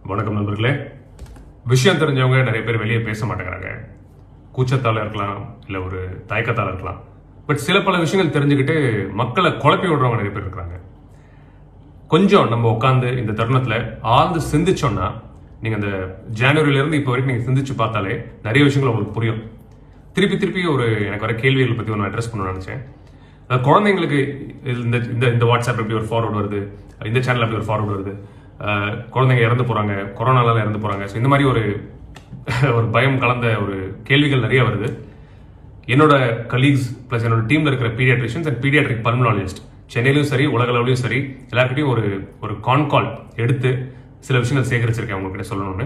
வணக்கம் நண்பர்களே விஷயம் தெரிஞ்சவங்க நிறைய பேர் வெளியே பேச மாட்டேங்கிறாங்க கூச்சத்தால இருக்கலாம் இல்ல ஒரு தயக்கத்தால இருக்கலாம் பட் சில பல விஷயங்கள் தெரிஞ்சுக்கிட்டு மக்களை குழப்பி விடுறவங்க நிறைய பேர் இருக்காங்க கொஞ்சம் நம்ம உட்காந்து இந்த தருணத்துல ஆழ்ந்து சிந்திச்சோம்னா நீங்க அந்த ஜனவரில இருந்து இப்போ வரைக்கும் நீங்க சிந்திச்சு பார்த்தாலே நிறைய விஷயங்கள் உங்களுக்கு புரியும் திருப்பி திருப்பி ஒரு எனக்கு வர கேள்விகள் பத்தி ஒன்று அட்ரஸ் பண்ண நினைச்சேன் அதாவது குழந்தைங்களுக்கு இந்த இந்த இந்த வாட்ஸ்அப் எப்படி ஒரு ஃபார்வர்ட் வருது இந்த சேனல் அப்படி ஒரு ஃபார்வர்ட் வருது அஹ் குழந்தைங்க இறந்து போறாங்க கொரோனால இறந்து போறாங்க ஸோ இந்த மாதிரி ஒரு ஒரு பயம் கலந்த ஒரு கேள்விகள் நிறைய வருது என்னோட கலீக்ஸ் ப்ளஸ் என்னோட டீம்ல இருக்கிற பீடியாட்ரிஷியன்ஸ் அண்ட் பீடியாட்ரிக் பல்மனாலஜிஸ்ட் சென்னையிலும் சரி உலக அளவுலையும் சரி எல்லாருக்கிட்டையும் ஒரு ஒரு கான்கால் எடுத்து சில விஷயங்கள் சேகரிச்சிருக்கேன் உங்ககிட்ட சொல்லணும்னு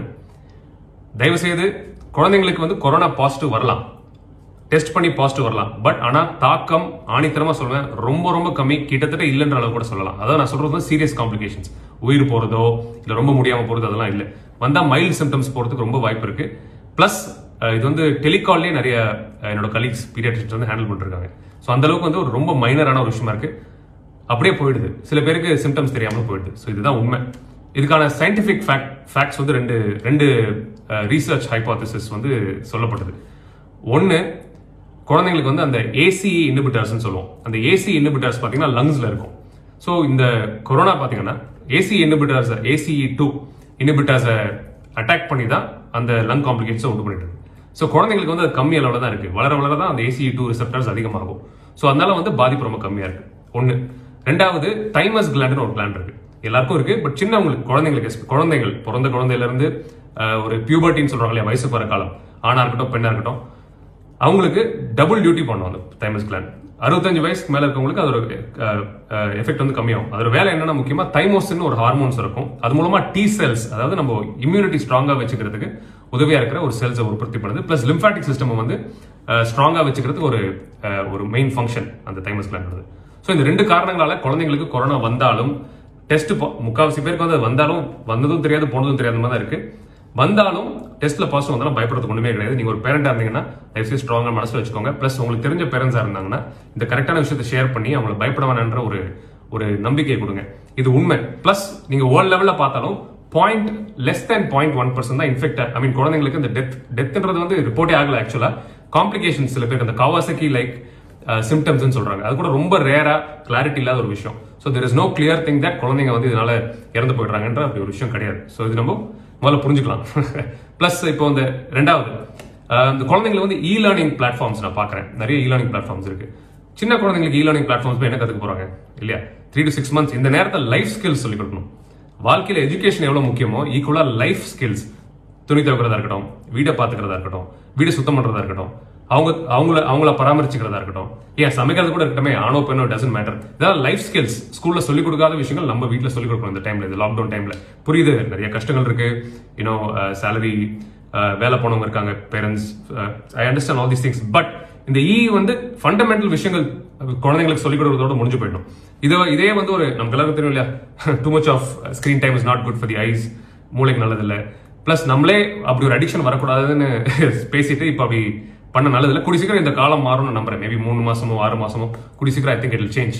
தயவு செய்து குழந்தைங்களுக்கு வந்து கொரோனா பாசிட்டிவ் வரலாம் டெஸ்ட் பண்ணி பாசிட்டிவ் வரலாம் பட் ஆனா தாக்கம் ஆணித்தரமா சொல்லுவேன் ரொம்ப ரொம்ப கம்மி கிட்டத்தட்ட இல்லைன்ற அளவு கூட சொல்லலாம் அதான் நான் சொல்றது சீரியஸ் காம்ப்ளிகேஷன்ஸ் உயிர் போறதோ இல்ல ரொம்ப முடியாம போறது அதெல்லாம் இல்ல வந்தா மைல்டு சிம்டம்ஸ் போறதுக்கு ரொம்ப வாய்ப்பு இருக்கு பிளஸ் இது வந்து டெலிகால்லே நிறைய அஹ், என்னோட கலீக்ஸ் பீடியாட்ரிஷன்ஸ் வந்து ஹேண்டில் பண்ணிருக்காங்க ஸோ அந்த அளவுக்கு வந்து ஒரு ரொம்ப மைனரான ஒரு விஷயமா இருக்கு அப்படியே போயிடுது சில பேருக்கு சிம்டம்ஸ் தெரியாம போயிடுது ஸோ இதுதான் உண்மை இதுக்கான சயின்டிபிக் ஃபேக்ட் ஃபேக்ட்ஸ் வந்து ரெண்டு ரெண்டு ரீசர்ச் ஹைபாத்திசிஸ் வந்து சொல்லப்பட்டது ஒன்னு குழந்தைங்களுக்கு வந்து அந்த ஏசி இன்ஹிபிட்டர்ஸ்னு சொல்லுவோம் அந்த ஏசி இன்ஹிபிட்டர்ஸ் பார்த்தீங்கன்னா லங்ஸ்ல இருக்கும் ஸோ இந்த கொரோனா பார்த்தீங்கன்னா ஏசி இன்ஹிபிட்டர்ஸ் ஏசிஇ டூ இன்ஹிபிட்டர்ஸை அட்டாக் பண்ணி தான் அந்த லங் காம்ப்ளிகேஷன்ஸை உண்டு பண்ணிட்டு இருக்கு ஸோ குழந்தைங்களுக்கு வந்து அது கம்மி அளவில் தான் இருக்கு வளர வளர தான் அந்த ஏசிஇ டூ ரிசெப்டர்ஸ் அதிகமாகும் ஸோ அதனால வந்து பாதிப்பு ரொம்ப கம்மியா இருக்கு ஒன்று ரெண்டாவது தைமஸ் கிளாண்டுன்னு ஒரு கிளாண்ட் இருக்கு எல்லாருக்கும் இருக்கு பட் சின்னவங்களுக்கு குழந்தைங்களுக்கு espe- குழந்தைகள் பிறந்த குழந்தையில இருந்து அஹ், ஒரு பியூபர்ட்டின்னு சொல்றாங்க இல்லையா வயசு போற காலம் ஆணா இருக்கட்டும் பெண்ணா இருக்கட்டும் அவங்களுக்கு டபுள் டியூட்டி பண்ணும் அந்த தைமஸ் கிளாண்ட் அறுபத்தஞ்சு வயசுக்கு மேல இருக்கவங்களுக்கு அதோட எஃபெக்ட் வந்து கம்மியாகும் அதோட வேலை என்னன்னா முக்கியமா தைமோசின் ஒரு ஹார்மோன்ஸ் இருக்கும் அது மூலமா டி செல்ஸ் அதாவது நம்ம இம்யூனிட்டி ஸ்ட்ராங்கா வச்சுக்கிறதுக்கு உதவியா இருக்கிற ஒரு செல்ஸை உற்பத்தி பண்ணுது பிளஸ் லிம்பாட்டிக் சிஸ்டம் வந்து ஸ்ட்ராங்கா வச்சுக்கிறதுக்கு ஒரு அஹ், ஒரு மெயின் ஃபங்க்ஷன் அந்த தைமஸ் கிளாண்ட் ஸோ இந்த ரெண்டு காரணங்களால குழந்தைங்களுக்கு கொரோனா வந்தாலும் டெஸ்ட் முக்காவாசி பேருக்கு வந்து அது வந்தாலும் வந்ததும் தெரியாது போனதும் தெரியாத மாதிரி தான் இருக்கு வந்தாலும் டெஸ்ட்ல பாசிட்டிவ் வந்தாலும் பயப்படுறதுக்கு ஒண்ணுமே கிடையாது நீங்க ஒரு பேரண்டா இருந்தீங்கன்னா தயவுசெய்து ஸ்ட்ராங்கா மனசுல வச்சுக்கோங்க பிளஸ் உங்களுக்கு தெரிஞ்ச பேரண்ட்ஸா இருந்தாங்கன்னா இந்த கரெக்டான விஷயத்தை ஷேர் பண்ணி அவங்களை பயப்பட வேணான்ற ஒரு ஒரு நம்பிக்கையை கொடுங்க இது உண்மை பிளஸ் நீங்க வேர்ல்ட் லெவல்ல பார்த்தாலும் point less than point one percent தான் இன்ஃபெக்ட் ஐ மீன் குழந்தைங்களுக்கு இந்த டெத் டெத்ன்றது வந்து ரிப்போர்ட்டே ஆகல ஆக்சுவலா காம்ப்ளிகேஷன் சில பேர் அந்த கவாசக்கி லைக் சிம்டம்ஸ் சொல்றாங்க அது கூட ரொம்ப ரேரா கிளாரிட்டி இல்லாத ஒரு விஷயம் so there is no clear thing that குழந்தைங்க வந்து இதனால இறந்து போயிடுறாங்கன்ற அப்படி ஒரு விஷயம் கிடையாது ஸோ இது நம்ம முதல்ல புரிஞ்சுக்கலாம் பிளஸ் இப்போ இந்த ரெண்டாவது அஹ், இந்த குழந்தைங்களுக்கு வந்து இ லேர்னிங் பிளாட்ஃபார்ம்ஸ் நான் பார்க்குறேன் நிறைய இ லேர்னிங் பிளாட்ஃபார்ம்ஸ் இருக்கு சின்ன குழந்தைங்களுக்கு இ லேர்னிங் பிளாட்ஃபார்ம்ஸ் போய் என்ன கற்றுக்க போறாங்க இல்லையா த்ரீ டு சிக்ஸ் மந்த்ஸ் இந்த நேரத்தில் லைஃப் ஸ்கில்ஸ் சொல்லிக் கொடுக்கணும் வாழ்க்கையில எஜுகேஷன் எவ்வளவு முக்கியமோ ஈக்குவலா லைஃப் ஸ்கில்ஸ் துணி துவைக்கிறதா இருக்கட்டும் வீடை பாத்துக்கிறதா இருக்கட்டும் வீடு சுத்தம் பண்றதா இருக்கட்டும் அவங்க அவங்கள அவங்கள பராமரிச்சுக்கிறதா இருக்கட்டும் ஏன் சமைக்கிறது கூட இருக்கட்டுமே ஆணோ பெண்ணோ டசன் மேட்டர் இதெல்லாம் லைஃப் ஸ்கில்ஸ் ஸ்கூல்ல சொல்லிக் கொடுக்காத விஷயங்கள் நம்ம வீட்ல சொல்லிக் கொடுக்கணும் இந்த டைம்ல இந்த லாக்டவுன் டைம்ல புரியுது நிறைய கஷ்டங்கள் இருக்கு யூனோ சேலரி வேலை போனவங்க இருக்காங்க parents I understand all these things but இந்த இ வந்து ஃபண்டமெண்டல் விஷயங்கள் குழந்தைங்களுக்கு சொல்லிக் கொடுக்கறதோட முடிஞ்சு போயிடும் இது இதே வந்து ஒரு நமக்கு எல்லாருக்கும் தெரியும் இல்லையா too much of screen time is not good for the eyes மூளைக்கு நல்லதில்லை ப்ளஸ் நம்மளே அப்படி ஒரு அடிக்ஷன் வரக்கூடாதுன்னு பேசிட்டு இப்போ அப்படி பண்ண நல்லதில்லை கூடி சீக்கிரம் இந்த காலம் மாறும்னு நம்புறேன் மேபி மூணு மாசமோ ஆறு மாசமோ கூடி சீக்கிரம் ஐ திங்க் இட் சேஞ்ச்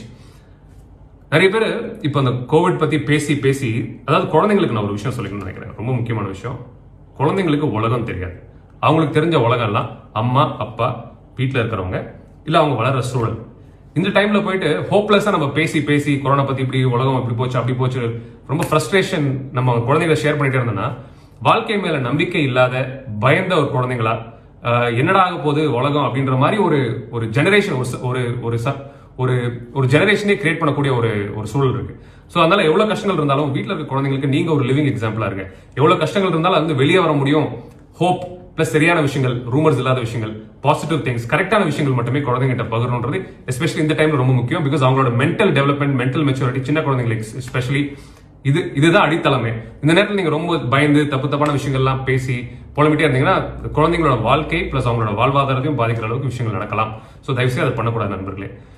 நிறைய பேர் இப்போ அந்த கோவிட் பத்தி பேசி பேசி அதாவது குழந்தைங்களுக்கு நான் ஒரு விஷயம் சொல்லிக்கணும்னு நினைக்கிறேன் ரொம்ப முக்கியமான விஷயம் குழந்தைங்களுக்கு உலகம் தெரியாது அவங்களுக்கு தெரிஞ்ச உலகம் எல்லாம் அம்மா அப்பா வீட்டில் இருக்கிறவங்க இல்ல அவங்க வளர சூழல் இந்த டைம்ல போயிட்டு ஹோப்லெஸ்ஸா நம்ம பேசி பேசி கொரோனா பத்தி இப்படி உலகம் இப்படி போச்சு அப்படி போச்சு ரொம்ப ஃப்ரஸ்ட்ரேஷன் நம்ம குழந்தைகளை ஷேர் பண்ணிட்டே இருந்தோம்னா வாழ்க்கை மேல நம்பிக்கை இல்லாத பயந்த ஒரு குழந்தைங்களா ஆஹ் என்னடா ஆக போகுது உலகம் அப்படின்ற மாதிரி ஒரு ஒரு ஜெனரேஷன் ஒரு ச- ஒரு ஒரு ச- ஒரு ஒரு ஜெனரேஷனே கிரியேட் பண்ணக்கூடிய ஒரு ஒரு சூழல் இருக்கு ஸோ அதனால எவ்வளவு கஷ்டங்கள் இருந்தாலும் வீட்டில் இருக்க குழந்தைங்களுக்கு நீங்க ஒரு லிவிங் எக்ஸாம்பிளா இருங்க எவ்வளவு கஷ்டங்கள் இருந்தாலும் அது வந்து வெளியே வர முடியும் ஹோப் பிளஸ் சரியான விஷயங்கள் ரூமர்ஸ் இல்லாத விஷயங்கள் பாசிட்டிவ் திங்ஸ் கரெக்டான விஷயங்கள் மட்டுமே குழந்தைங்கிட்ட பகிரணுன்றது எஸ்பெஷலி இந்த டைம்ல ரொம்ப முக்கியம் பிகாஸ் அவங்களோட மென்டல் டெவலப்மெண்ட் மென்டல் மெச்சூரிட்டி சின்ன குழந்தைங்களுக்கு எஸ்பெஷலி இது இதுதான் அடித்தளமே இந்த நேரத்தில் நீங்க ரொம்ப பயந்து தப்பு தப்பான விஷயங்கள்லாம் பேசி புலம்பிட்டே இருந்தீங்கன்னா குழந்தைங்களோட வாழ்க்கை பிளஸ் அவங்களோட வாழ்வாதாரத்தையும் பாதிக்கிற அளவுக்கு விஷயங்கள் நடக்கலாம் ஸோ தயவுசெய்து அதை பண்ணக்கூடாது நண்பர்களே